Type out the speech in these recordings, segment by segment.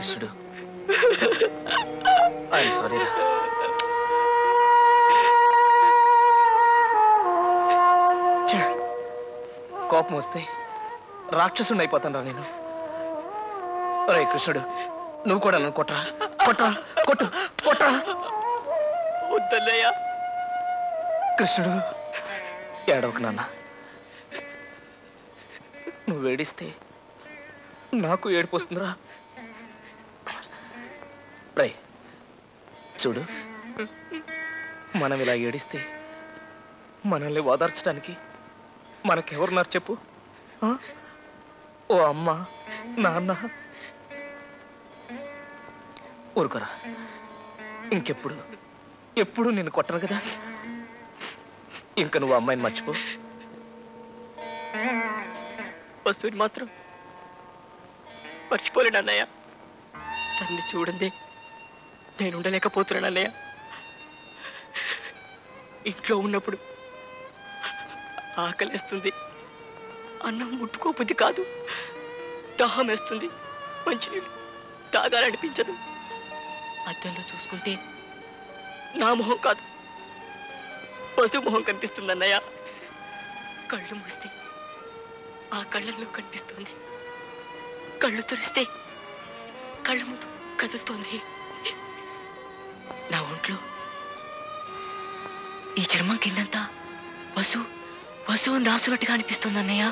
కృష్ణుడు I'm sorry రా ఛే, కోపం వస్తే రాక్షసుని అయిపోతాను నేను ఒరే కృష్ణుడు నువ్వు కూడా నన్ను కొట్టరా కొట్టరా కొట్టు కొట్టరా వద్దన్నయ్య కృష్ణుడు ఏడవకు నాన్న నువ్వు ఏడిస్తే నాకు ఏడుపు వస్తుందిరా రై చూడు మనం ఇలా ఏడిస్తే మనల్ని ఓదార్చడానికి మనకెవరున్నారు చెప్పు ఆ? ఓ అమ్మ నాన్న ఊరుకోరా ఇంకెప్పుడు ఎప్పుడు నిన్ను కొట్టను కదా ఇంక నువ్వు అమ్మాయిని మర్చిపో వస్తువుని మాత్రం మర్చిపోలేను అన్నయ్య తన్ని చూడండి నేను ఉండలేకపోతున్నాను అన్నయ్య ఇంట్లో ఉన్నప్పుడు ఆకలిస్తుంది అన్నం ముట్టుకోబుద్ధి కాదు దాహం వేస్తుంది మంచినీళ్ళు తాగాలనిపించదు అద్దంలో చూసుకుంటే నా మొహం కాదు పశు మొహం కనిపిస్తుంది అన్నయ్య కళ్ళు మూస్తే ఆ కళ్ళల్లో కనిపిస్తుంది కళ్ళు తెరిస్తే కళ్ళ ముందు కదులుతోంది నా ఒంట్లో ఈ చర్మం కిందంతా వసు వసువు రాసున్నట్టుగా అనిపిస్తుంది అన్నయ్య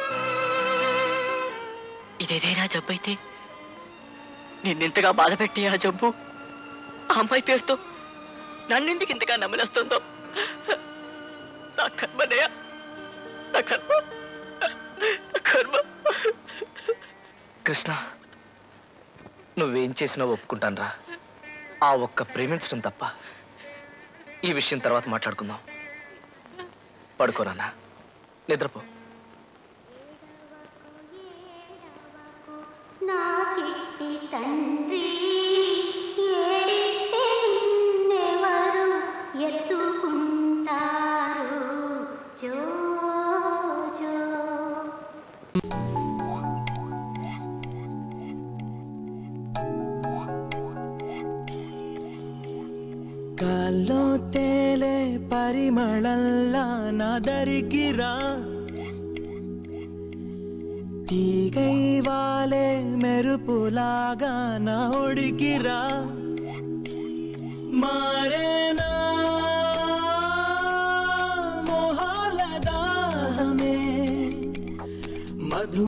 ఇదేదైనా జబ్బు అయితే నిన్నెంతగా బాధ పెట్టి ఆ జబ్బు ఆ అమ్మాయి పేరుతో నన్నెందుకు ఇంతగా నమ్మలేస్తుందో నా కర్మనయ్య నా కర్మ నా కర్మ కృష్ణ నువ్వేం చేసినా ఒప్పుకుంటానురా ఆ ఒక్క ప్రేమించడం తప్ప ఈ విషయం తర్వాత మాట్లాడుకుందాం పడుకోనన్నా నిద్రపో నా చిట్టి తండ్రి ఏడిస్తే నిన్నెవరు ఎత్తుకుంటారు జో జో గాల్లో తేలే పరిమళల్లా నాదరికిరా తీగై వాలే మెరుపులాగా నా ఒడికిరా మారే